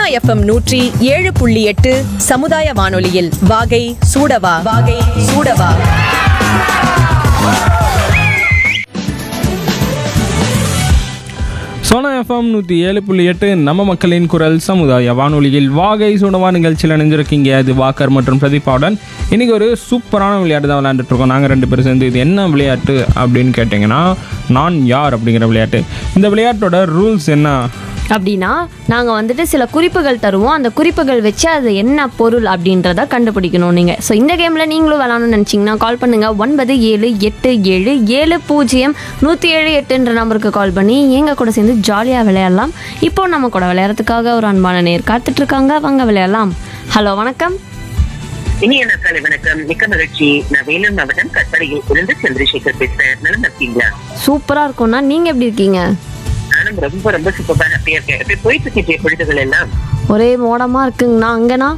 FM நூற்றி ஏழு புள்ளி எட்டு சமுதாய வானொலியில் வாகை சூடவா வாகை சூடவா சோனா எஃப்எம் நூற்றி ஏழு புள்ளி எட்டு நம்ம மக்களின் குரல் சமுதாய வானொலியில் வாகை சுடவா நிகழ்ச்சியில் இணைஞ்சிருக்கீங்க அது வாக்கர் மற்றும் பிரதீபாவுடன் இன்றைக்கி ஒரு சூப்பரான விளையாட்டு தான் விளையாண்டுட்டு இருக்கோம் நாங்கள் ரெண்டு பேரும் சேர்ந்து இது என்ன விளையாட்டு அப்படின்னு கேட்டிங்கன்னா நான் யார் அப்படிங்கிற விளையாட்டு இந்த விளையாட்டோட ரூல்ஸ் என்ன அப்படின்னா நாங்கள் வந்துட்டு சில குறிப்புகள் தருவோம் அந்த குறிப்புகள் வச்சு அது என்ன பொருள் அப்படின்றத கண்டுபிடிக்கணும் நீங்கள் ஸோ இந்த கேமில் நீங்களும் விளாடணும்னு நினச்சிங்கன்னா கால் பண்ணுங்கள் ஒன்பது ஏழு எட்டு ஏழு ஏழு பூஜ்ஜியம் நூற்றி ஏழு எட்டுன்ற நம்பருக்கு கால் பண்ணி எங்கள் கூட சேர்ந்து ஜாலியாக விளையாடலாம் இப்போ நம்ம கூட விளையாடுறதுக்காக ஒரு அன்பான நேர் காத்துட்ருக்காங்க வாங்க விளையாடலாம் ஹலோ வணக்கம் இனிய நாட்காலை வணக்கம் மிக்க மகிழ்ச்சி நான் வேலூர் மாவட்டம் கட்படியில் இருந்து சந்திரசேகர் பேசுறேன் நல்லா இருக்கீங்களா சூப்பராக இருக்கும்னா நீங்கள் எப்படி இருக்கீங்க நானும் ரொம்ப ரொம்ப சூப்பரா ஹாப்பியா இருக்கேன் எப்படி போயிட்டு இருக்கீங்க பொழுதுகள் எல்லாம் ஒரே மோடமாக இருக்குங்கண்ணா அங்கேண்ணா